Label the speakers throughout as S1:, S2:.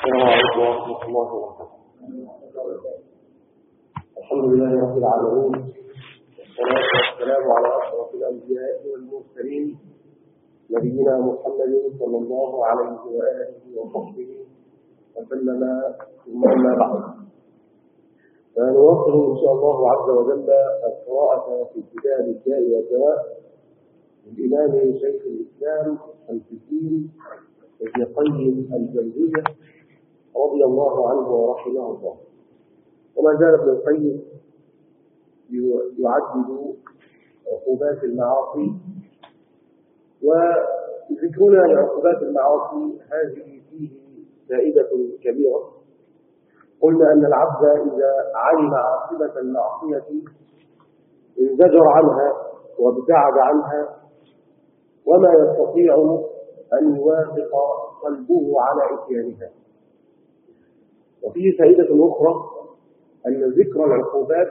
S1: السلام عليكم ورحمة الله وبركاته الحمد لله رب العالمين والصلاة والسلام على أشرف الأنبياء والمرسلين نبينا محمد صلى الله عليه وآله وصحبه وسلم ثم أما بعد فنواصل إن شاء الله عز وجل القراءة في كتاب الداء والدواء للإمام شيخ الإسلام الكثير ابن قيم الجوزية رضي الله عنه ورحمه الله وما زال ابن القيم يعدد عقوبات المعاصي وذكرنا لعقوبات المعاصي هذه فيه فائدة كبيرة قلنا أن العبد إذا علم عاقبة المعصية انزجر عنها وابتعد عنها وما يستطيع أن يوافق قلبه على إتيانها وفيه فائدة أخرى أن ذكر العقوبات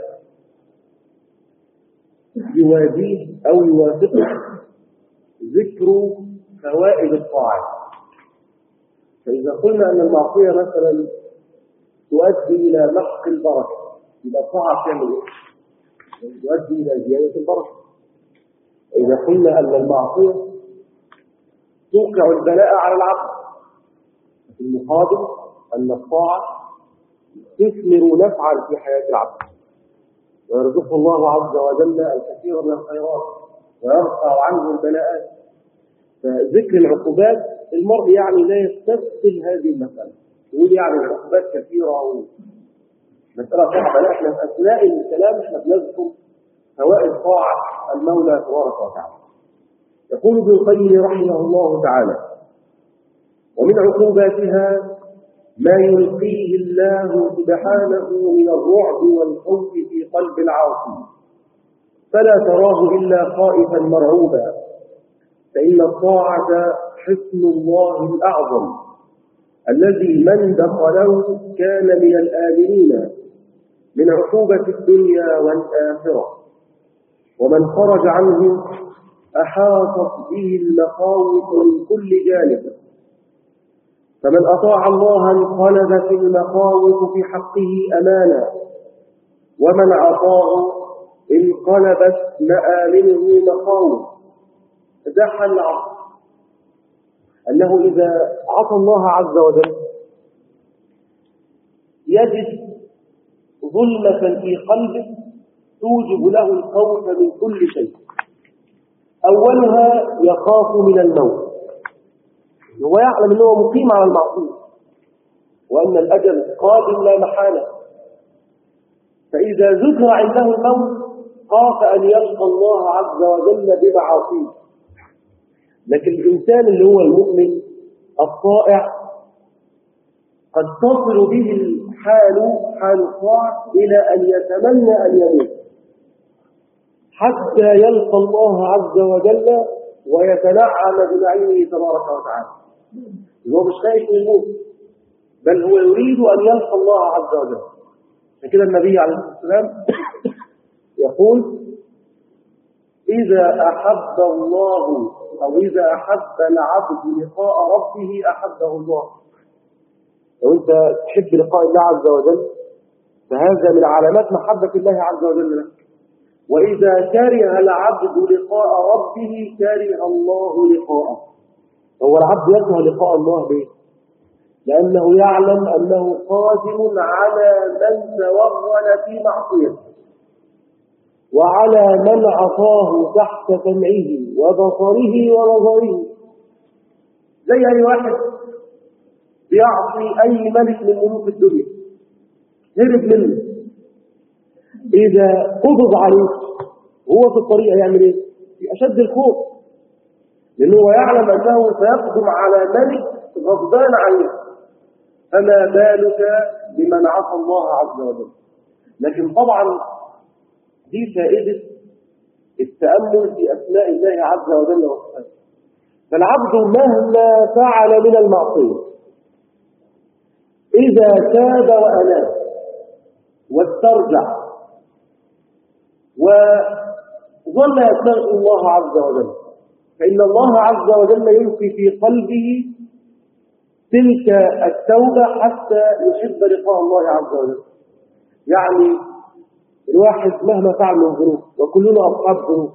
S1: يوازيه أو يوافقه ذكر فوائد الطاعة فإذا قلنا أن المعصية مثلا تؤدي إلى محق البركة يبقى الطاعة تعمل إيه؟ تؤدي إلى زيادة البركة إذا قلنا أن المعصية توقع البلاء على العبد في المقابل أن الطاعة تثمر نفعا في حياة العبد ويرزقه الله عز وجل الكثير من الخيرات ويرفع عنه البلاءات فذكر العقوبات المرء يعني لا يستسهل هذه المسألة يقول يعني العقوبات كثيرة مسألة صعبة لا احنا في أثناء الكلام احنا بنذكر فوائد طاعة المولى تبارك وتعالى يقول ابن القيم رحمه الله تعالى ومن عقوباتها ما يلقيه الله سبحانه من الرعب والخوف في قلب العاصي فلا تراه إلا خائفا مرعوبا فإن الطاعة حسن الله الأعظم الذي من دخله كان من الآمنين من عقوبة الدنيا والآخرة ومن خرج عنه أحاطت به المخاوف من كل جانب فمن أطاع الله انقلب في المخاوف في حقه أمانا ومن عطاه انقلبت مآمنه مخاوف ده حل العصر أنه إذا عصى الله عز وجل يجد ظلمة في قلبه توجب له الخوف من كل شيء أولها يخاف من الموت هو يعلم أنه مقيم على المعصية وأن الأجل قادم لا محالة فإذا ذكر عنده الموت خاف أن يلقى الله عز وجل بمعاصيه لكن الإنسان اللي هو المؤمن الطائع قد تصل به الحال حال الطاعة إلى أن يتمنى أن يموت حتى يلقى الله عز وجل ويتنعم بنعيمه تبارك وتعالى هو مش خايف من الموت بل هو يريد أن يلقى الله عز وجل عشان كده النبي عليه الصلاة والسلام يقول إذا أحب الله أو إذا أحب العبد لقاء ربه أحبه الله لو أنت تحب لقاء الله عز وجل فهذا من علامات محبة الله عز وجل لك وإذا كره العبد لقاء ربه كره الله لقاءه هو العبد يكره لقاء الله ليه؟ لأنه يعلم أنه قادم على من توغل في معصيته وعلى من عصاه تحت سمعه وبصره ونظره زي أي واحد بيعصي أي ملك من ملوك الدنيا هرب منه إذا قبض عليه هو في الطريق هيعمل إيه؟ في أشد الخوف لأنه هو يعلم أنه سيقدم على ملك غضبان عليه فما بالك بمن عصى الله عز وجل لكن طبعا دي فائدة التأمل في أسماء الله عز وجل وصفاته فالعبد مهما فعل من المعصية إذا تاب وأناب واسترجع وظل يستغفر الله عز وجل فإن الله عز وجل يلقي في قلبه تلك التوبة حتى يحب لقاء الله عز وجل يعني الواحد مهما فعل من ذنوب وكلنا أصحاب ذنوب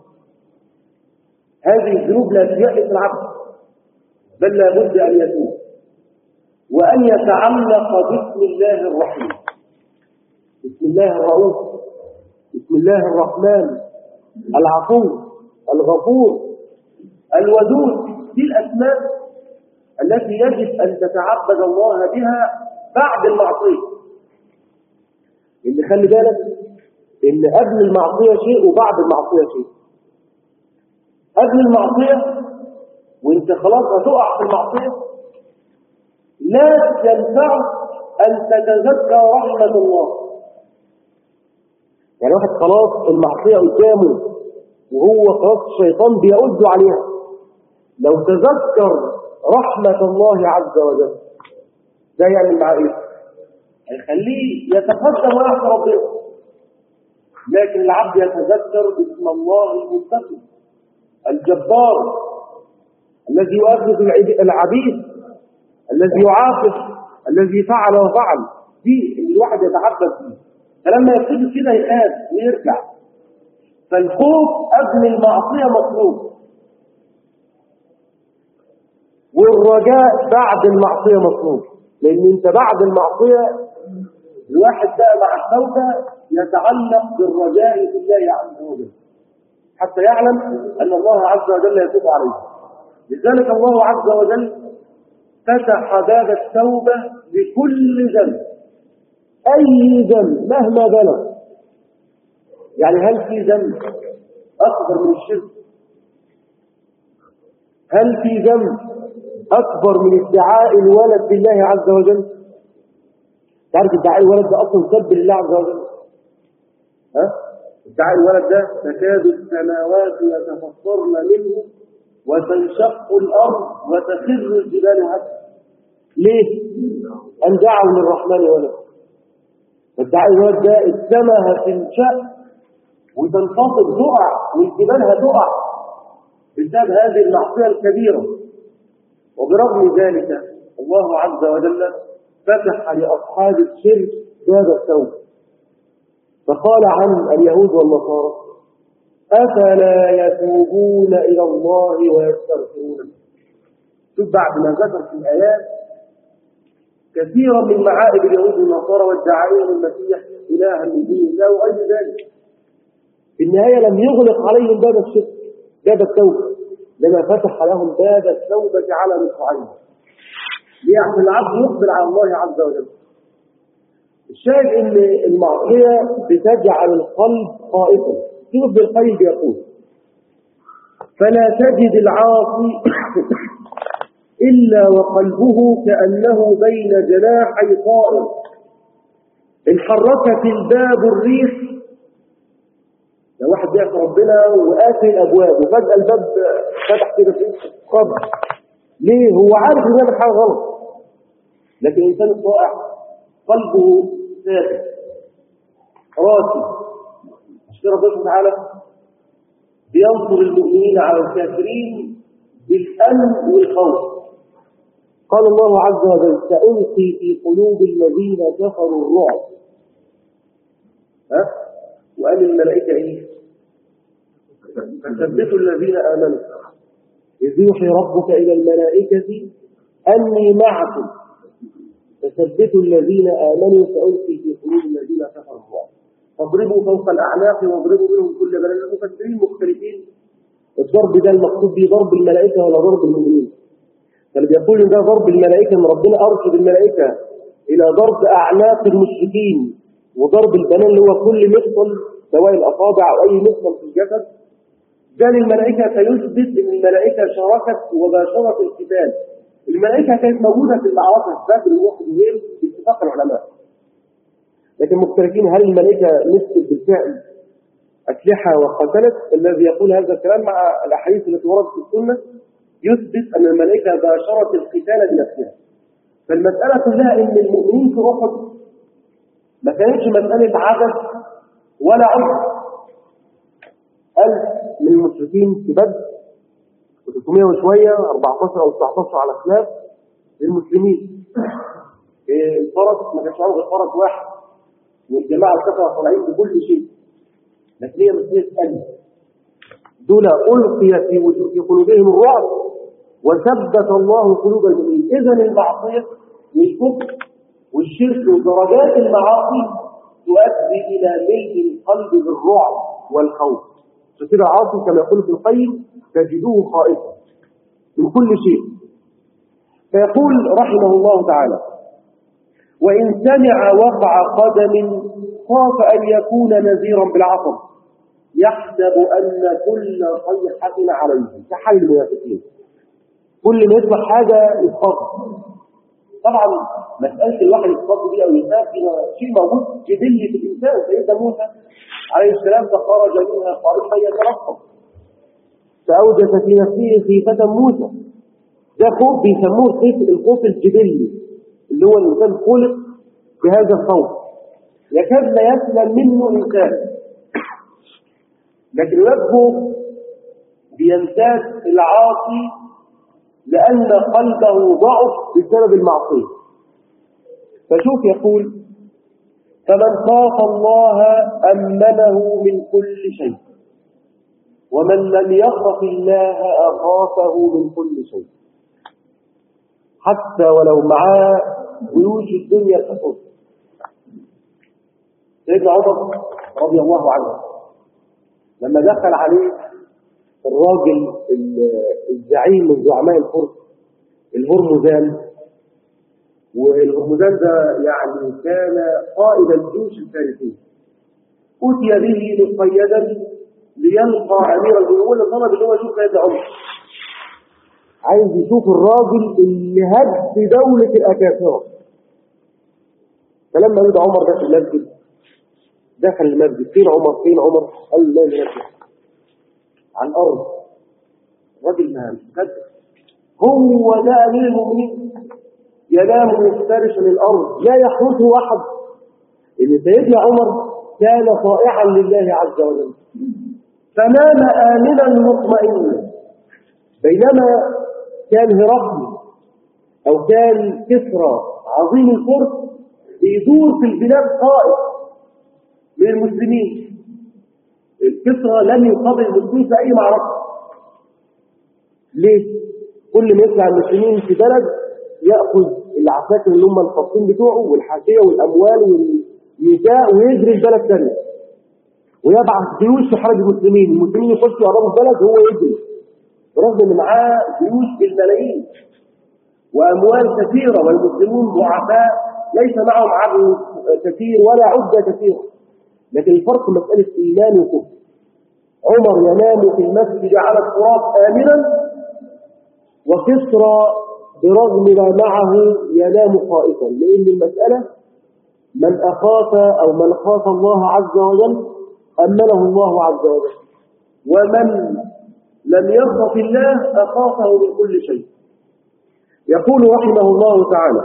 S1: هذه الذنوب لا تيأس العبد بل لا بد أن يتوب وأن يتعلق باسم الله الرحيم بسم الله الرؤوف بسم الله الرحمن العفو الغفور الودود دي الأسماء التي يجب أن تتعبد الله بها بعد المعصية اللي خلي بالك إن قبل المعصية شيء وبعد المعصية شيء قبل المعصية وانت خلاص هتقع في المعصية لا ينفعك أن تتذكر رحمة الله يعني واحد خلاص المعصية قدامه وهو خلاص الشيطان بيعد عليها لو تذكر رحمة الله عز وجل ده يعني مع ايه هيخليه يتقدم ويحفظ ربنا لكن العبد يتذكر باسم الله المنتقم الجبار الذي يؤذب العبيد الذي يعاقب الذي فعل وفعل دي اللي الواحد يتعبد فيه فلما يبتدي كده يخاف ويرجع فالخوف قبل المعصيه مطلوب والرجاء بعد المعصيه مطلوب لان انت بعد المعصيه الواحد بقى مع التوبه يتعلق بالرجاء في الله عز وجل حتى يعلم ان الله عز وجل يتوب عليه لذلك الله عز وجل فتح باب التوبه لكل ذنب اي ذنب مهما بلغ يعني هل في ذنب اكبر من الشرك هل في ذنب اكبر من ادعاء الولد بالله عز وجل تعرف ادعاء الولد ده اصلا سب لله عز وجل ها ادعاء الولد ده تكاد السماوات يتفطرن منه وتنشق الارض وتخر الجبال هدا ليه ان دعوا للرحمن ولد فادعاء الولد ده السماء هتنشق وتنفضل تقع والجبال هتقع بسبب هذه المعصيه الكبيره وبرغم ذلك الله عز وجل فتح لأصحاب الشرك باب التوبة فقال عن اليهود والنصارى أفلا يتوبون إلى الله ويستغفرون شوف بعد ما ذكر في الآيات كثيرا من معائب اليهود والنصارى وادعائهم المسيح إلها من دين الله وغير ذلك في النهاية لم يغلق عليهم باب الشرك باب التوبة لما فتح لهم باب التوبة على مصراعيه ليعمل العبد يقبل على الله عز وجل الشاهد ان المعصية بتجعل القلب خائفا شوف بالقيم يقول فلا تجد العاصي إلا وقلبه كأنه بين جناحي طائر إن حركت الباب الريح لو واحد بيعصي ربنا وقافل الابواب وفجاه الباب فتح كده في قبر ليه هو عارف انه بيعمل حاجه غلط لكن الانسان الطائع قلبه ثابت راسي عشان ربنا سبحانه وتعالى بينصر المؤمنين على الكافرين بالامن والخوف قال الله عز وجل سألقي في قلوب الذين كفروا الرعب ها وقال الملائكة ايه فثبتوا الذين آمنوا إذ يوحي ربك إلى الملائكة أني معكم فثبتوا الذين آمنوا سألقي في قلوب الذين كفروا الرعب فاضربوا فوق الأعناق واضربوا منهم كل بلد المفسرين مختلفين الضرب ده المقصود به ضرب الملائكة ولا ضرب المؤمنين فاللي بيقول ان ده ضرب الملائكة ان ربنا أرشد الملائكة إلى ضرب أعناق المشركين وضرب البنان اللي هو كل مفصل سواء الأصابع أو أي مفصل في الجسد ده للملائكة فيثبت أن الملائكة شاركت وباشرت القتال الملائكة كانت موجودة في المعركة بدر وأحد وغيره باتفاق العلماء لكن مختلفين هل الملائكة مثل بالفعل أسلحة وقتلت الذي يقول هذا الكلام مع الأحاديث التي وردت في السنة يثبت أن الملائكة باشرت القتال بنفسها فالمسألة كلها أن المؤمنين في أحد ما كانتش مسألة عدد ولا عدد ألف من المشركين في بدر و300 وشوية 14 أو 19 على خلاف للمسلمين إيه، الفرس ما كانش معاهم غير فرس واحد والجماعه الكفره طالعين بكل شيء لكن هي مسألة قلب دول ألقي في وجو- في قلوبهم الرعب وثبت الله قلوب المؤمنين إذا المعصية والكفر والشرك ودرجات المعاصي تؤدي إلى ملء القلب بالرعب والخوف فكده عاصي كما يقول ابن القيم تجدوه خائفا من كل شيء فيقول رحمه الله تعالى وإن سمع وقع قدم خاف أن يكون نذيرا بالعصر يحسب أن كل صيحة عليه كحل المنافقين كل ما يسمع حاجة يتخاف طبعا مسألة الواحد يتخاف دي أو يخاف دي شيء موجود جبلي في الإنسان سيدنا موسى عليه السلام فخرج منها خارجا يترقب فأوجس في نفسه خيفة موسى ده خوف بيسموه الخوف الخوف الجبلي اللي هو الإنسان خلق بهذا الخوف يكاد لا يسلم منه إنسان لكن وجهه بيمتاز العاصي لأن قلبه ضعف بسبب المعصية فشوف يقول فمن خاف الله أمنه من كل شيء ومن لم يخف الله أخافه من كل شيء حتى ولو معاه جيوش الدنيا تحط سيدنا عمر رضي الله عنه لما دخل عليه الراجل ال- الزعيم من زعماء الفرس الهرمزان والهرمزان ده يعني كان قائد الجيوش الفارسية أتي به مقيدا ليلقى أمير المؤمنين طلب اللي هو يشوف سيدنا عمر عايز يشوف الراجل اللي هد دولة الأكافرة فلما رد عمر دخل المسجد دخل المسجد فين عمر فين عمر قال له لا لا لا على الأرض راجل ما مش مصدق هو ده أمير المؤمنين ينام مفترشا الأرض لا يحرسه أحد إن سيدنا عمر كان طائعا لله عز وجل فنام آمنا مطمئنا بينما كان هرقل أو كان كسرى عظيم الفرس بيدور في البلاد قائد من المسلمين الكسرى لم يقابل المسلمين في أي معركة ليه؟ كل ما يطلع المسلمين في بلد يأخذ العساكر اللي هم الخاصين بتوعه والحاشية والأموال والنساء ويجري البلد ثانية ويبعث جيوش تحارب المسلمين المسلمين يخشوا يقربوا البلد هو يجري برغم ان معاه جيوش بالملايين واموال كثيره والمسلمون ضعفاء ليس معهم عدد كثير ولا عده كثيره لكن الفرق مساله ايمان وكفر عمر ينام في المسجد على التراب امنا وكسرى برغم ما معه ينام خائفا لان المساله من اخاف او من خاف الله عز وجل امنه الله عز وجل ومن لم يخف الله أخافه من كل شيء يقول رحمه الله تعالى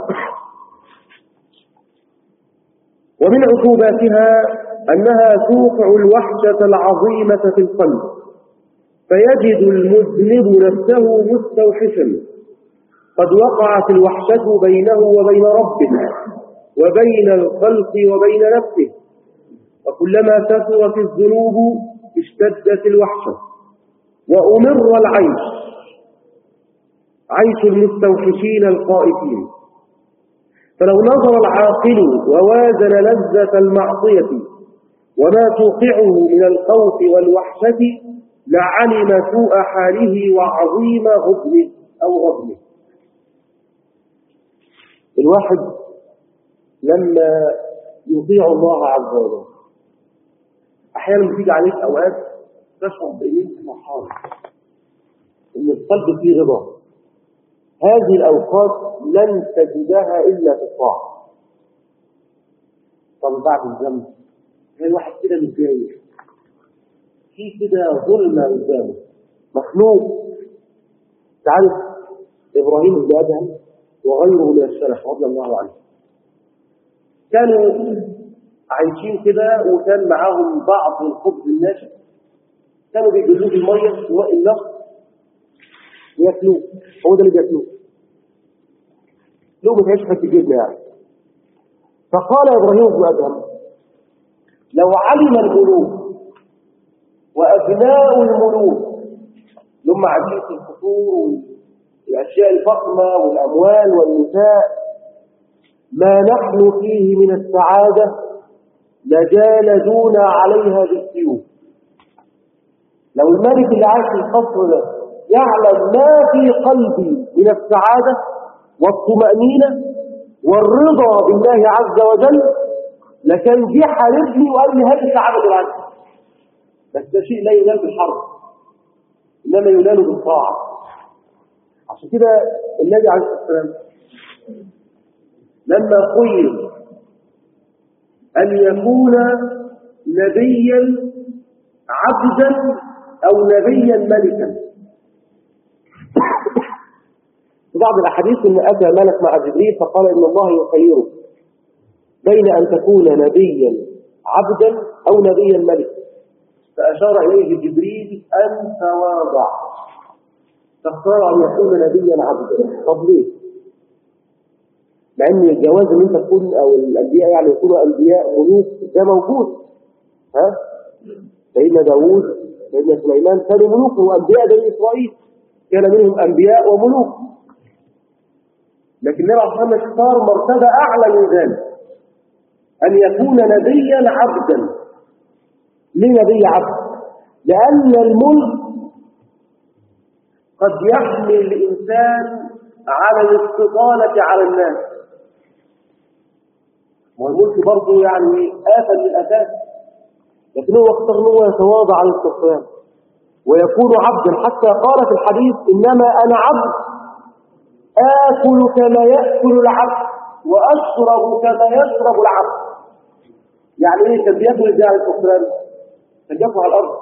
S1: ومن عقوباتها أنها توقع الوحشة العظيمة في القلب فيجد المذنب نفسه مستوحشا قد وقعت الوحشة بينه وبين ربه وبين الخلق وبين نفسه وكلما كثرت الذنوب اشتدت الوحشه وأمر العيش عيش المستوحشين الخائفين فلو نظر العاقل ووازن لذة المعصية وما توقعه من الخوف والوحشة لعلم سوء حاله وعظيم غضبه أو غضبه الواحد لما يطيع الله عز وجل أحيانا بتيجي عليك أوقات تشعر بأن أنت فرحان أن القلب فيه رضا هذه الأوقات لن تجدها إلا في الطاعة طب بعد الذنب زي الواحد كده متضايق في كده ظلمة قدامه مخلوق تعرف إبراهيم بن أدهم وغيره من السلف رضي الله عنه كانوا عايشين كده وكان معاهم بعض الخبز الناشف كانوا بيجلوه في الميه سواء النهر ياكلوه هو ده اللي بياكلوه لو ما تعيش حتى جبنة يعني فقال إبراهيم بن أدهم لو علم الملوك وأبناء الملوك لما عجيب الخطور والأشياء الفخمة والأموال والنساء ما نحن فيه من السعادة لجالدونا عليها بالسيوف لو الملك اللي عايش في القصر ده يعلم ما في قلبي من السعادة والطمأنينة والرضا بالله عز وجل لكان جه حاربني وقال لي هذه سعادة بالعكس بس ده شيء لا ينال بالحرب إنما ينال بالطاعة عشان كده النبي عليه الصلاة والسلام لما خير أن يكون نبيا عبدا أو نبيا ملكا في بعض الأحاديث أن أتى ملك مع جبريل فقال إن الله يخيرك بين أن تكون نبيا عبدا أو نبيا ملكا فأشار إليه جبريل أن تواضع تختار أن يكون نبيا عبدا طب ليه؟ مع ان الجواز ان انت تكون او الانبياء يعني يكونوا انبياء ملوك ده موجود ها سيدنا داوود سيدنا سليمان كانوا ملوك وانبياء بني اسرائيل كان منهم انبياء وملوك لكن النبي عليه الصلاه والسلام اختار مرتبه اعلى من ذلك ان يكون نبيا عبدا ليه نبي عبد لان الملك قد يحمل الانسان على الاستطالة على الناس والملك برضه يعني آفة من الأساس لكن هو اختار ان هو يتواضع على السلطان ويكون عبدا حتى قال في الحديث إنما أنا عبد آكل كما يأكل العبد وأشرب كما يشرب العبد يعني ايه كان بياكل ازاي على السلطان كان بياكل على الأرض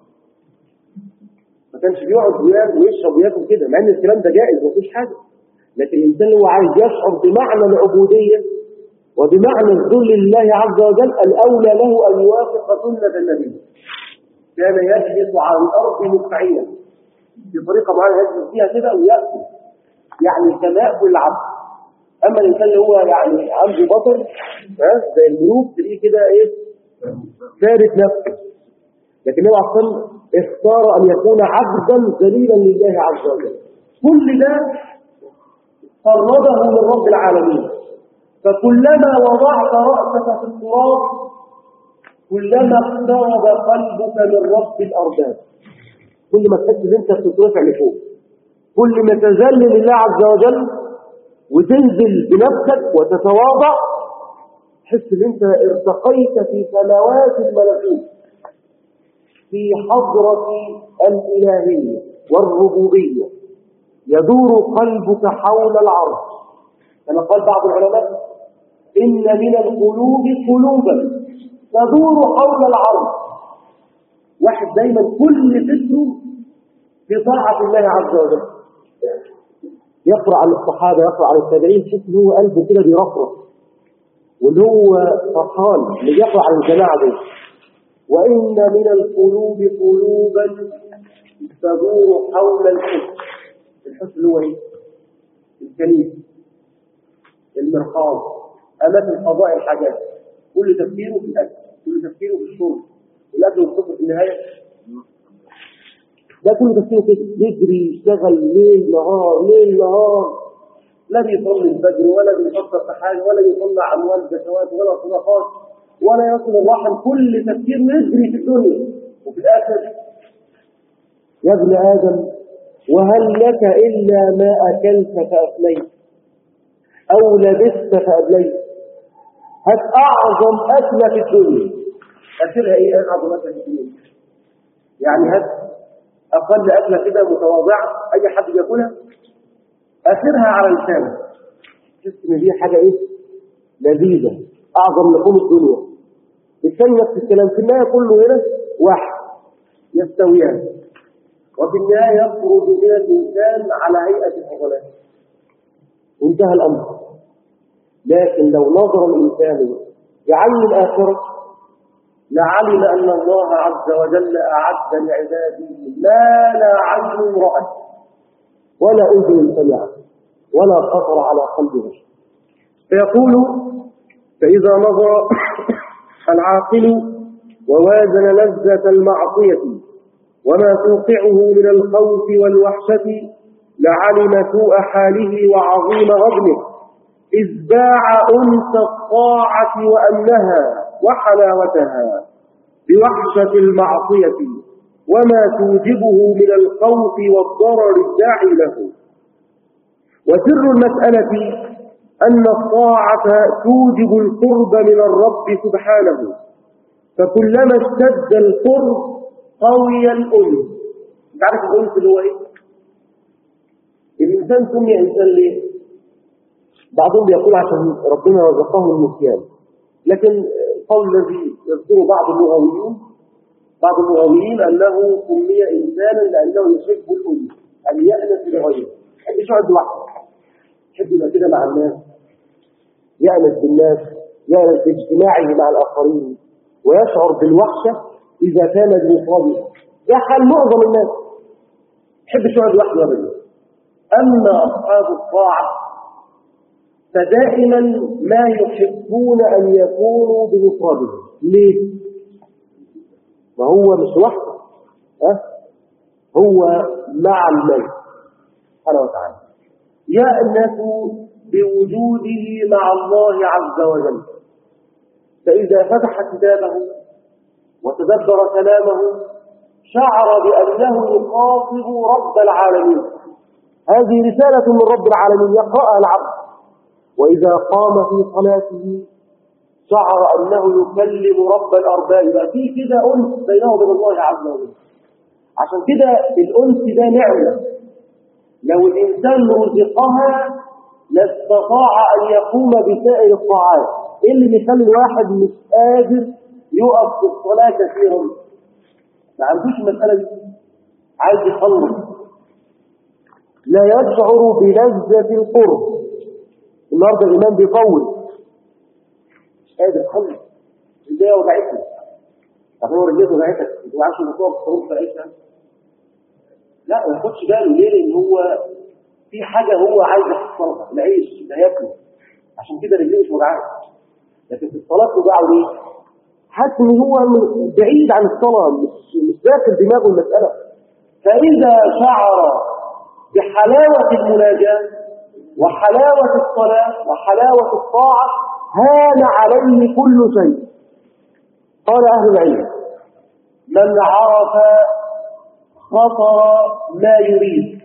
S1: ما كانش بيقعد وياكل ويشرب وياكل كده مع ان الكلام ده جائز مفيش حاجه لكن الانسان اللي هو عايز يشعر بمعنى العبوديه وبمعنى الذل لله عز وجل الاولى له ان يوافق سنه النبي كان يجلس على الارض مقعيا بطريقه معينه يجلس فيها كده وياكل يعني كما ياكل العبد اما الانسان اللي هو يعني عنده بطر ها زي الملوك تلاقيه كده ايه ثابت نفسه لكن النبي عليه الصلاه اختار ان يكون عبدا ذليلا لله عز وجل كل ده فرده من رب العالمين فكلما وضعت رأسك في التراب كلما اقترب قلبك من رب الأرباب كل ما تحس ان انت بتترفع لفوق كل ما تذلل لله عز وجل وتنزل بنفسك وتتواضع تحس ان انت ارتقيت في سماوات الملكوت في حضرة الإلهية والربوبية يدور قلبك حول العرش كما قال بعض العلماء إن من القلوب قلوبا تدور حول العرش واحد دايما كل فكره في طاعة الله عز وجل يقرأ عن الصحابة يقرأ عن التابعين تحس ان هو قلبه كده بيرفرف واللي هو فرحان اللي يقرأ عن الجماعة دي وإن من القلوب قلوبا تدور حول الحسن الحسن اللي هو ايه؟ الكنيسة المرحاض أماكن قضاء الحاجات كل تفكيره في الأكل كل تفكيره في الشرب والأكل والشرب في النهاية ده كل تفكيره كده يجري يشتغل ليل نهار ليل نهار لا بيصلي الفجر ولا بيفكر في حاجة ولا بيطلع أموال زكوات ولا صدقات ولا يصل الرحم كل تفكير يجري في الدنيا وفي الآخر يا ابن آدم وهل لك إلا ما أكلت فأفنيت أو لبست فأبليت هات أعظم أكلة في الدنيا أكلها إيه أعظم أكلة في الدنيا يعني هات أقل أكلة كده متواضعة أي حد ياكلها آخرها على لسانه تحس إن دي حاجة إيه لذيذة أعظم لحوم الدنيا الثاني نفس الكلام في النهاية كله هنا واحد يستويان وفي النهاية يخرج من الإنسان على هيئة فضلات انتهى الأمر لكن لو نظر الإنسان بعين الآخرة لعلم أن الله عز وجل أعد لعباده ما لا عين رأت ولا أذن سمعت ولا خطر على قلب بشر فيقول فإذا نظر العاقل ووازن لذة المعصية وما توقعه من الخوف والوحشة لعلم سوء حاله وعظيم غضبه إذ باع أنس الطاعة وأمنها وحلاوتها بوحشة المعصية وما توجبه من الخوف والضرر الداعي له وسر المسألة أن الطاعة توجب القرب من الرب سبحانه فكلما اشتد القرب قوي الأنس انت عارف الأنس اللي هو ايه؟ الإنسان سمي إنسان ليه؟ بعضهم يقول عشان ربنا رزقه النسيان لكن القول الذي يذكره بعض اللغويون بعض اللغويين أنه سمي إنسانا لأنه يحب الأنس أن يأنس بغيره يحب يقعد لوحده يحب يبقى كده مع الناس يأنس بالناس يأنس باجتماعه مع الآخرين ويشعر بالوحشة إذا كان بمفرده ده حال معظم الناس يحب يقعد لوحده أبدا أما أصحاب الطاعة فدائما ما يحبون أن يكونوا بمفردهم ليه؟ ما هو مش وحده أه؟ هو مع الملك سبحانه وتعالى يأنس بوجوده مع الله عز وجل فإذا فتح كتابه وتدبر كلامه شعر بأنه يخاطب رب العالمين هذه رسالة من رب العالمين يقرأها العبد وإذا قام في صلاته شعر أنه يكلم رب الأرباب يبقى في كده أنس بينه وبين الله عز وجل عشان كده الأنس ده نعمة لو الإنسان رزقها لاستطاع أن يقوم بسائر الطاعات إيه اللي بيخلي الواحد مش قادر يقف في الصلاة كثيرا ما عندوش المسألة دي عايز يخلص لا يشعر بلذة القرب النهارده الإمام بيطول مش قادر يخلص البداية وجعتني طب هو رجلته وجعتك انت ما عارفش الموضوع بالصوت بتاعتها لا ما ياخدش باله ليه لان هو في حاجة هو عايز يحصلها العيش ده ياكله عشان كده رجليه مش وجعاه لكن في الصلاة توجعه ليه؟ حاسس ان هو بعيد عن الصلاة مش مش داخل دماغه المسألة فإذا شعر بحلاوة المناجاة وحلاوة الصلاة وحلاوة الطاعة هان عليه كل شيء قال أهل العلم من عرف خطر ما يريد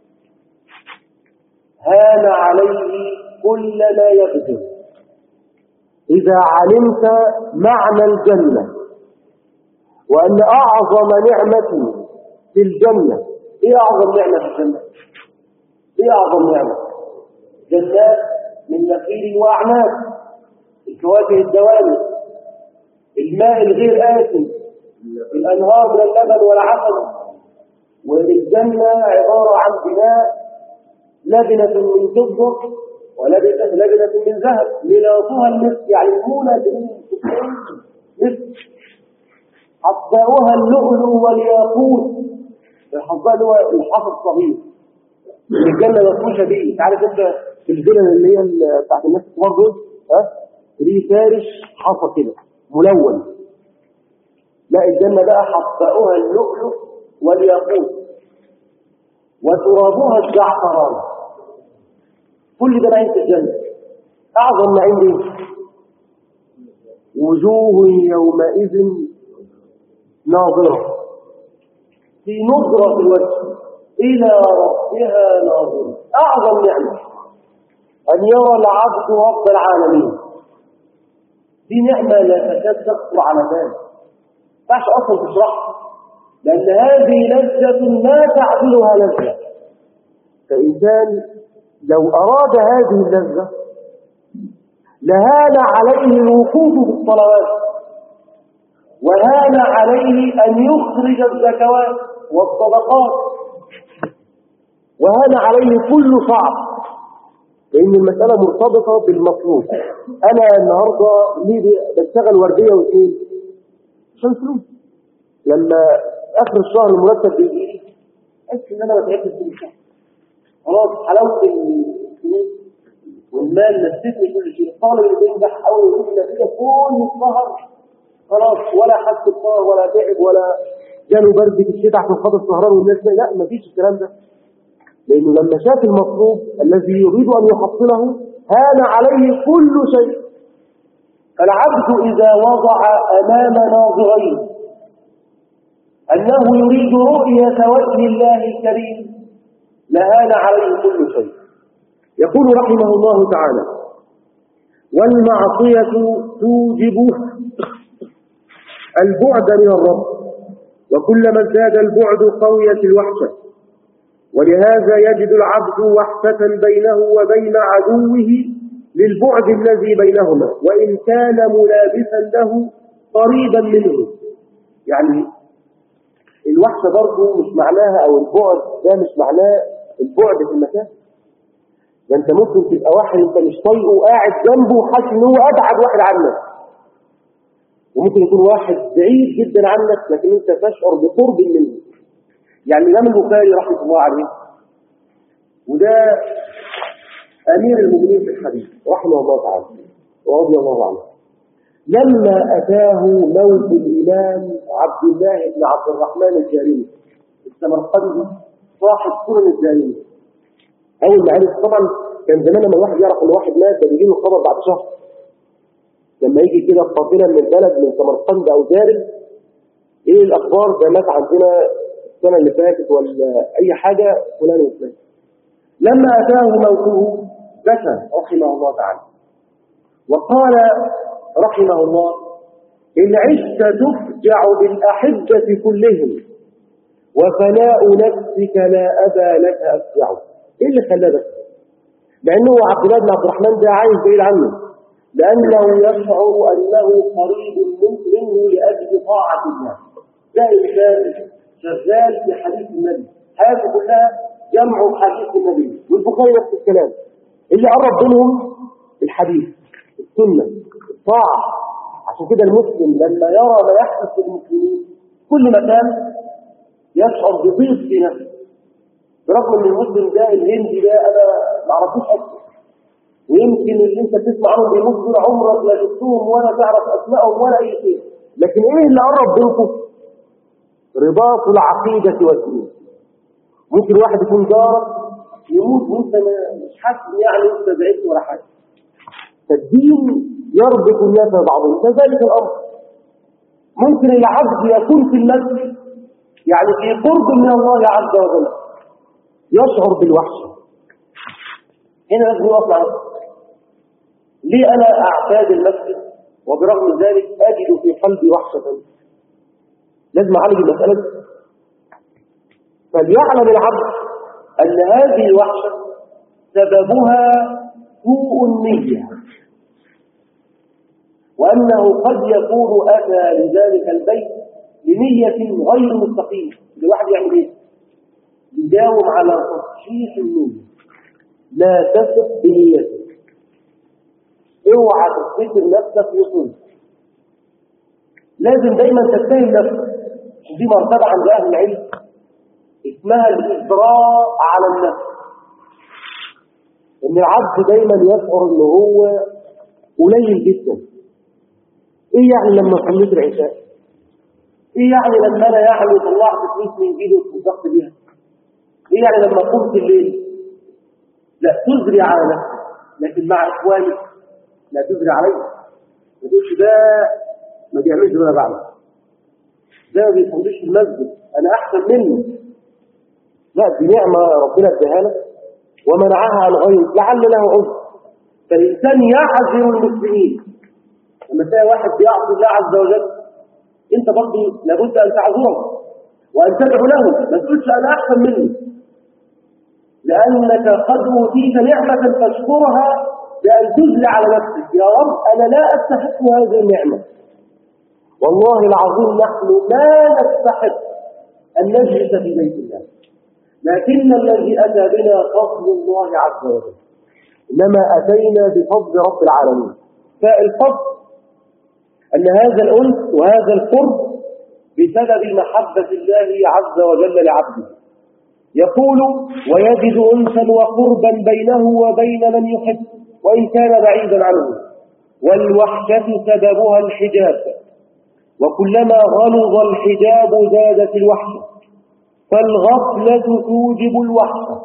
S1: هان عليه كل ما يقدر إذا علمت معنى الجنة وأن أعظم نعمة في الجنة إيه أعظم نعمة في الجنة؟ إيه أعظم نعمة؟ جنات من نخيل وأعناب الفواكه الدوام الماء الغير آسن الأنهار من اللبن والعسل والجنة عبارة عن بناء لبنة من فضة ولبنة لبنة من ذهب ملاطها المسك يعني المونة من مسك حصاؤها اللؤلؤ والياقوت الحصاء اللي هو الحصى الصغير الجنة مفروشة بيه انت عارف انت في الفيلم اللي هي بتاعت الناس الكبار دول ها ليه فارش حصى كده ملون لا الجنة بقى حصاؤها اللؤلؤ والياقوت وترابها الزعفران كل ده نعيم في الجنة أعظم نعيم ايه وجوه يومئذ ناظرة في نظرة الوجه إلى ربها ناظرة أعظم نعمة أن يرى العبد رب العالمين دي نعمة لا تكاد تخطر على ذلك ما أصلا تشرحها لأن هذه لذة ما تعدلها لذة فإنسان لو أراد هذه اللذة لهان عليه الوقوف في الصلوات وهان عليه أن يخرج الزكوات والصدقات وهان عليه كل صعب لأن المسألة مرتبطة بالمطلوب أنا النهاردة ليه بشتغل وردية وإيه عشان فلوس لما آخر الشهر المرتب بيجي لي أحس إن أنا ما تعبتش في الشهر خلاص حلاوة الفلوس والمال نسيتني كل شيء الطالب اللي بينجح أول يشوف نتيجة كل السهر خلاص ولا حس بسهر ولا تعب ولا جاله برد في الشتاء عشان خاطر سهران والناس لا مفيش الكلام ده لأنه لما شاف المطلوب الذي يريد أن يحصله هان عليه كل شيء فالعبد إذا وضع أمام ناظرين أنه يريد رؤية وجه الله الكريم لهان عليه كل شيء يقول رحمه الله تعالى والمعصية توجب البعد من الرب وكلما ازداد البعد قويت الوحشة ولهذا يجد العبد وحشة بينه وبين عدوه للبعد الذي بينهما وإن كان ملابسا له قريبا منه يعني الوحشة برضه مش معناها أو البعد ده مش معناه البعد في المكان ده انت ممكن تبقى واحد انت مش طايقه وقاعد جنبه وحاسس ان هو ابعد واحد عنك وممكن يكون واحد بعيد جدا عنك لكن انت تشعر بقرب منه يعني الامام البخاري رحمه الله عليه وده امير المؤمنين في الحديث رحمه الله تعالى ورضي الله عنه لما اتاه موت الامام عبد الله بن عبد الرحمن الجاري السمرقندي صاحب سنن الجاريه اول ما عرف طبعا كان زمان لما الواحد يعرف ان واحد مات ده بيجي له خبر بعد شهر لما يجي كده قافله من البلد من سمرقند او دارب ايه الاخبار ده مات عندنا السنه اللي فاتت ولا اي حاجه فلان وفلان لما اتاه موته بكى رحمه الله تعالى وقال رحمه الله ان عشت تفجع بالاحبه كلهم وفناء نفسك لا ابا لك افجعه ايه اللي خلاه بس لانه عبد الله بن عبد الرحمن ده عايز بعيد عنه لانه يشعر انه قريب منه لاجل طاعه الله ده انسان شغال في حديث النبي هذه كلها جمع حديث النبي والبخاري نفس الكلام اللي قرب بينهم الحديث السنه الطاعه عشان كده المسلم لما يرى ما يحدث في المسلمين كل مكان يشعر بضيق في نفسه برغم ان المسلم ده الهندي ده انا ما اعرفوش اصلا ويمكن اللي انت بتسمع عنهم بيموتوا دول عمرك لا شفتهم ولا تعرف اسمائهم ولا اي شيء لكن ايه اللي قرب بينكم رباط العقيده والدين ممكن واحد يكون جارك يموت وانت مش حاسس يعني انت زعلت ولا حاجه فالدين يربط الناس ببعضهم كذلك الامر ممكن العبد يكون في المسجد يعني في قرب من الله عز وجل يشعر بالوحشة هنا لازم يقف مع ليه أنا أعتاد المسجد وبرغم ذلك أجد في قلبي وحشة لازم أعالج المسألة دي فليعلم العبد أن هذه الوحشة سببها سوء النية وأنه قد يكون أتى لذلك البيت بنية غير مستقيمة الواحد يعمل إيه؟ يداوم على تصحيح النية لا تثق بنيتك اوعى تفتكر نفسك يصل لازم دايما تتهم نفسك دي مرتبة عند أهل العلم اسمها الإجراء على النفس إن العبد دايما يشعر إن هو قليل جدا إيه يعني لما صليت العشاء؟ إيه يعني لما أنا يعني طلعت فلوس من جيبي وتصدقت بيها؟ ايه يعني لما قمت الليل لا تجري على نفسك لكن مع اخوانك لا تجري عليه ما تقولش ده ما بيعملش اللي انا بعمل ده ما بيصليش في المسجد انا احسن منه لا دي نعمه ربنا اداها لك ومنعها عن غيرك لعل له عذر فالانسان يعذر المسلمين لما تلاقي واحد بيعصي الله عز وجل انت برضه لابد ان تعذره وان تدعو له ما تقولش انا احسن منه لأنك قد أوتيت نعمة فاشكرها بأن تجلى على نفسك يا رب أنا لا أستحق هذه النعمة والله العظيم نحن ما نستحق أن نجلس في بيت الله لكن الذي أتى بنا فضل الله عز وجل إنما أتينا بفضل رب العالمين فالفضل أن هذا الأنس وهذا القرب بسبب محبة الله عز وجل لعبده يقول ويجد أنسا وقربا بينه وبين من يحب وإن كان بعيدا عنه والوحشة سببها الحجاب وكلما غلظ الحجاب زادت الوحشة فالغفلة توجب الوحشة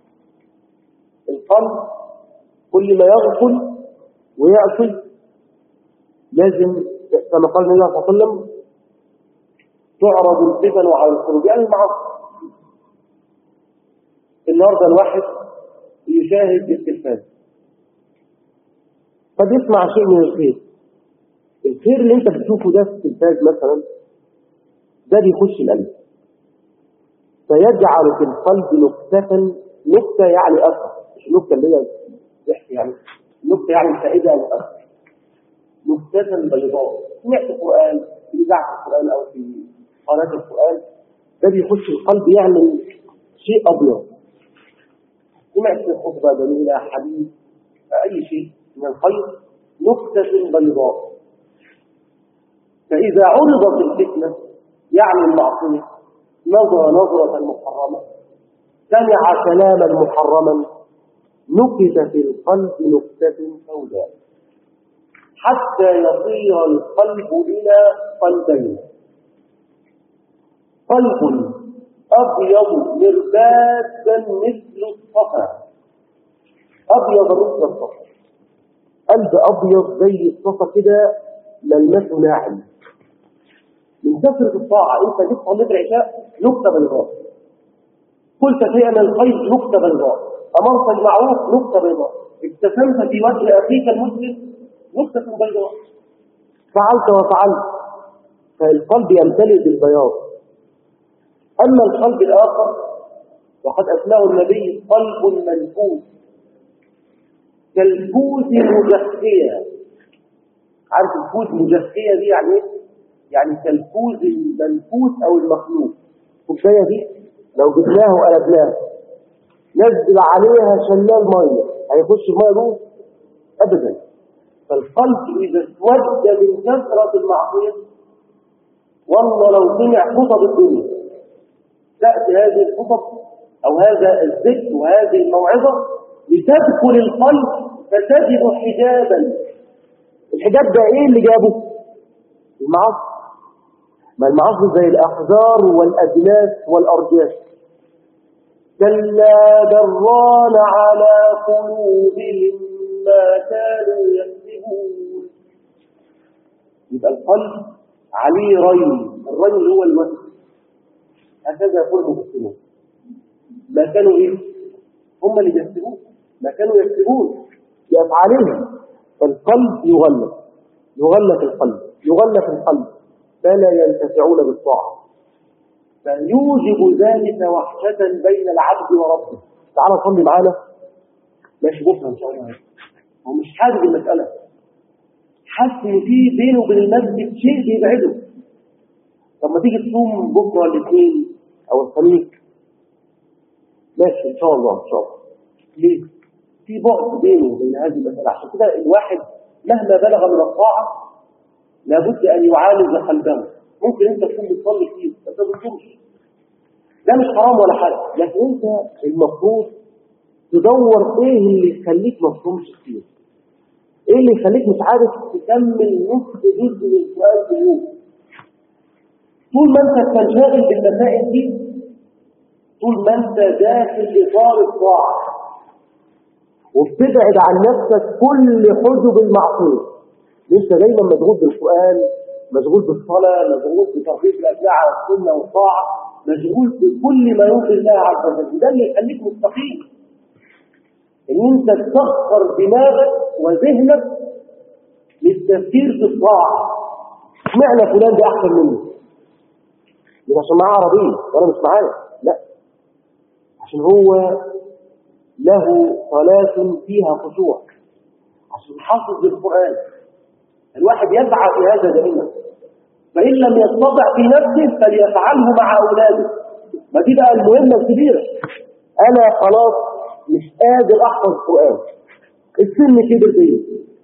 S1: القلب كل ما يغفل ويعصي لازم كما قال النبي صلى الله عليه وسلم تعرض الفتن على القلوب يعني المعاصي النهارده الواحد يشاهد بالتلفاز قد يسمع شيء من الخير الخير اللي انت بتشوفه ده في التلفاز مثلا ده بيخش القلب فيجعل في القلب نكتة نكتة يعني أثر مش النكتة اللي هي ضحك يعني نكتة يعني فائدة أو أثر نكتة بيضاء سمعت القرآن في إذاعة القرآن أو في قناة القرآن ده بيخش القلب يعمل شيء أبيض سمعت خطبة جميلة حديث أي شيء من الخير نكتة بيضاء فإذا عرضت الفتنة يعني المعصية نظر نظرة محرمة سمع كلاما محرما نكت في القلب نكتة سوداء حتى يصير القلب إلى قلبين قلب أبيض مربادا مثل الصفا أبيض مثل الصفا قلب أبيض زي الصفا كده ملمسه ناعم من كثرة الطاعة أنت جبت صليت العشاء نكتة بيضاء قلت شيئا من الخير نكتة بيضاء أمرت بالمعروف نكتة بيضاء ابتسمت في وجه أخيك المسلم نكتة بيضاء فعلت وفعلت فالقلب يمتلئ بالبياض أما القلب الآخر وقد أسماه النبي قلب منفوس كالفوز مجخية عارف الفوز مجخية دي يعني ايه؟ يعني كالفوز المنفوس أو المخلوق الكوباية دي لو جبناه وقلبناه نزل عليها شلال مية هيخش المية جوه أبدا فالقلب إذا اسود من كثرة المعصية والله لو سمع خطب الدنيا تأتي هذه الخطب أو هذا الذكر وهذه الموعظة لتدخل القلب فتجد حجابا الحجاب ده ايه اللي جابه المعاصي ما المعاصي زي الأحجار والأجناس والأرجاس كلا بران على قلوبهم ما كانوا يكسبون يبقى القلب عليه ري الري اللي هو الوسط هكذا يقول المفسرون ما كانوا ايه هم اللي بيكسبون ما كانوا يكسبون بأفعالهم فالقلب يغلق يغلق القلب يغلق القلب فلا ينتفعون بالطاعة فيوجب ذلك وحشة بين العبد وربه تعال صلي معانا ماشي بكره ان شاء الله هو مش حابب المسألة حاسس ان في بينه وبين المسجد شيء بيبعده طب ما تيجي تصوم بكره الاثنين او الخميس ماشي ان شاء الله ان شاء الله ليه؟ في بعد بينه وبين هذه المسألة عشان كده الواحد مهما بلغ من الطاعة لابد أن يعالج قلبه ممكن أنت تكون بتصلي كتير بس ما بتصومش ده مش حرام ولا حاجة لكن أنت المفروض تدور إيه اللي يخليك ما تصومش كتير إيه اللي يخليك مش عارف تكمل نصف جزء من القرآن في اليوم طول ما أنت بتنشغل بالمسائل دي طول ما أنت داخل إطار الطاعة وبتبعد عن نفسك كل حجب المعصية انت دايما مشغول بالقرآن مشغول بالصلاة مشغول بتربية الأبناء على السنة والطاعة مشغول بكل ما يرضي الله عز وجل وده اللي يخليك مستقيم ان انت تسخر دماغك وذهنك للتفكير في الطاعة اشمعنى فلان ده احسن مني مش عشان معاه عربية وانا مش معايا لا عشان هو له صلاة فيها خشوع عشان حافظ للقرآن الواحد يسعى في هذا دائما فإن لم يستطع في نفسه فليفعله مع أولاده ما دي بقى المهمة الكبيرة أنا خلاص مش قادر أحفظ القرآن السن كبر بيا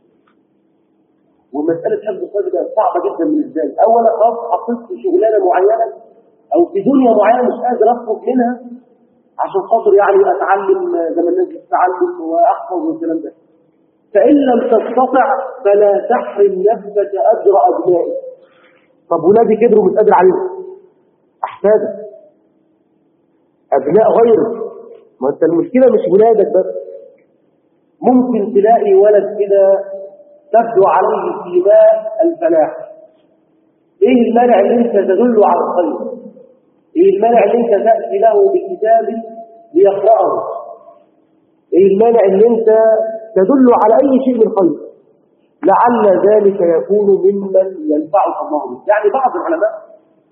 S1: ومسألة حفظ القرآن بقى صعبة جدا بالنسبة لي أولا خلاص حطيت في شغلانة معينة أو في دنيا معينة مش قادر أخرج منها عشان خاطر يعني اتعلم زي ما الناس بتتعلم واحفظ والكلام ده فإن لم تستطع فلا تحرم نفسك أجر أبنائك طب ولادي كبروا مش قادر عليهم أحفادك أبناء غيرك ما أنت المشكلة مش ولادك بس ممكن تلاقي ولد كده تبدو عليه سيماء الفلاح ايه المانع ان انت تدله على الخير ايه المانع ان انت تأتي له بكتاب ليقرأه ايه المانع ان انت تدل على اي شيء من خير لعل ذلك يكون ممن ينفعك الله به يعني بعض العلماء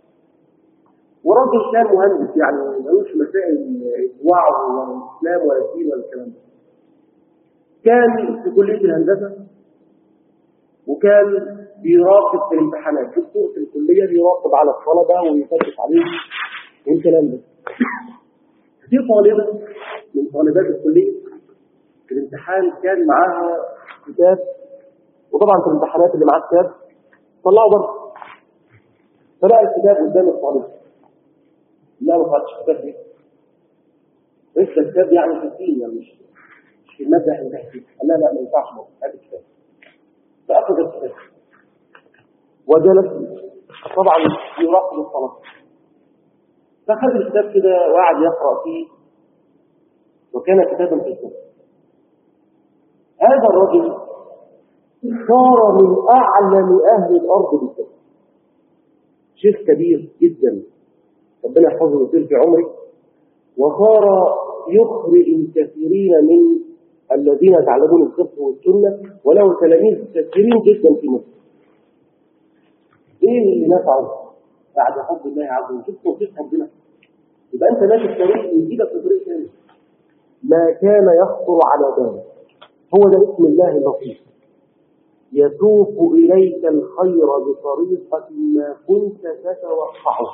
S1: وراجل كان مهندس يعني ملوش مسائل وعظ ولا اسلام ولا دين ولا الكلام ده كان في كليه الهندسه وكان بيراقب في الامتحانات دكتور في الكليه بيراقب على الطلبه ويفتش عليهم ايه الكلام ده في طالبه من طالبات الكليه في الامتحان كان معاها كتاب وطبعا في الامتحانات اللي معاه كتاب طلعوا بره فلقى الكتاب قدام الطالب لا ما خدش الكتاب دي لسه الكتاب يعني في الدين يعني مش مش في الماده اللي تحت قال لا لا ما ينفعش هات الكتاب فاخذ الكتاب وجلس طبعا يراقب الطلبه فاخذ الكتاب كده وقعد يقرا فيه وكان كتابا في الكتاب هذا الرجل صار من أعلم أهل الأرض بالكتاب شيخ كبير جدا ربنا يحفظه ويطيل في عمره وصار يخرج الكثيرين من الذين يتعلمون الفقه والسنة وله تلاميذ كثيرين جدا في مصر ايه اللي نفعه بعد حب الله عز وجل شوف توفيق ربنا يبقى انت ماشي في طريق يجيبك في طريق ثاني ما كان يخطر على بالك هو ده اسم الله اللطيف يسوق إليك الخير بطريقة ما كنت تتوقعه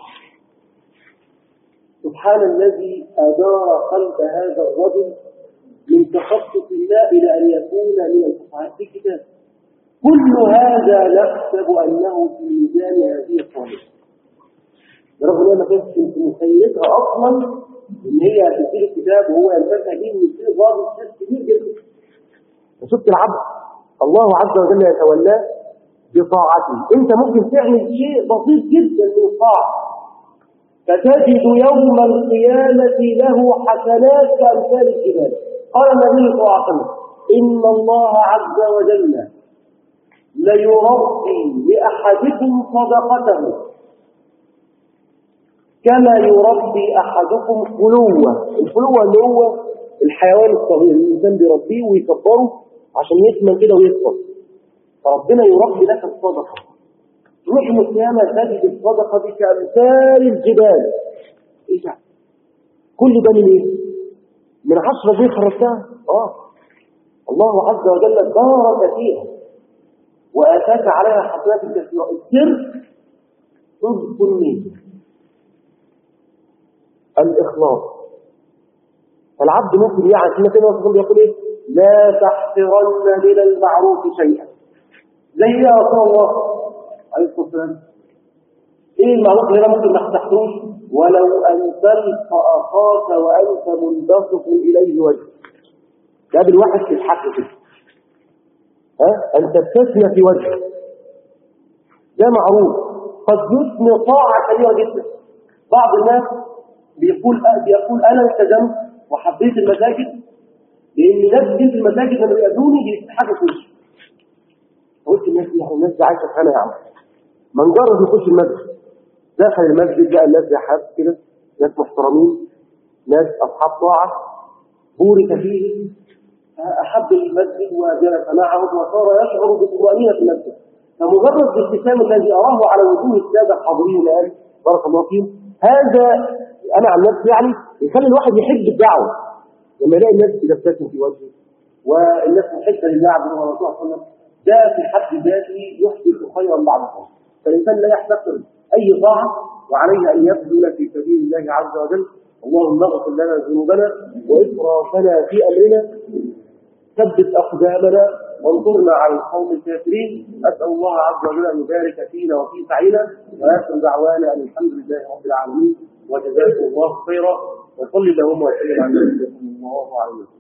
S1: سبحان الذي أدار قلب هذا الرجل من تخصص الله إلى أن يكون من الفقهاء في كتاب كل هذا نحسب أنه في ميزان هذه الطالبة رغم أنها ما كانتش في مخيلتها أصلا إن هي تسير الكتاب وهو ينفتح به ويصير ضابط ناس كبير جدا وشفت العبد الله عز وجل يتولاه بطاعته انت ممكن تعمل شيء بسيط جدا من الطاعه فتجد يوم القيامة له حسنات كأمثال الجبال قال النبي صلى الله عليه وسلم إن الله عز وجل ليربي لأحدكم صدقته كما يربي أحدكم فلوة الفلوة اللي هو الحيوان الصغير الإنسان بيربيه ويكبره عشان يثمن كده ويكبر فربنا يربي لك الصدقة تروح يوم القيامة تجد الصدقة دي كأمثال الجبال ايه ده؟ كل ده من ايه؟ من عشرة دي خرجتها؟ اه الله عز وجل بارك فيها وآتاك عليها حسنات كثيرة السر صدق النية الإخلاص فالعبد ممكن يعني سنة كده وصفهم بيقول ايه لا تحقرن من المعروف شيئا زي يا رسول الله عليه الصلاة والسلام ايه المعروف اللي انا ممكن ما تحقروش ولو ان تلقى اخاك وانت منبسط اليه وجهك قابل واحد في الحق كده ها ان تبتسم في وجهه ده معروف قد يثني طاعة كبيرة جدا بعض الناس بيقول بيقول انا التزمت وحبيت المساجد لان ناس دي في المساجد لما بيأذوني بيضحكوا في وشي قلت الناس دي يعني الناس دي عايشه في انا يا عم ما نجرب يخش المسجد دخل المسجد لقى الناس زحاب كده ناس محترمين ناس اصحاب طاعه بورك فيه احب المسجد وجلس معهم وصار يشعر بطمأنينة في نفسه فمجرد الابتسام الذي اراه على وجوه الساده الحاضرين الان بارك الله فيهم هذا انا عن نفسي يعني يخلي الواحد يحب الدعوه لما يلاقي الناس بتبتسم في وجهه والناس محبه لله عز وجل ورسوله صلى الله عليه وسلم ده في حد ذاته يحدث خيرا بعد خير فالانسان لا يحتقر اي طاعه وعليه ان يبذل في سبيل الله عز وجل اللهم اغفر لنا ذنوبنا واسرافنا في امرنا ثبت اقدامنا وانصرنا على القوم الكافرين اسال الله عز وجل ان يبارك فينا وفي سعينا واخر دعوانا ان الحمد لله رب العالمين وجزاكم الله خيرا وصل اللهم وسلم على نبينا صلى الله عليه وسلم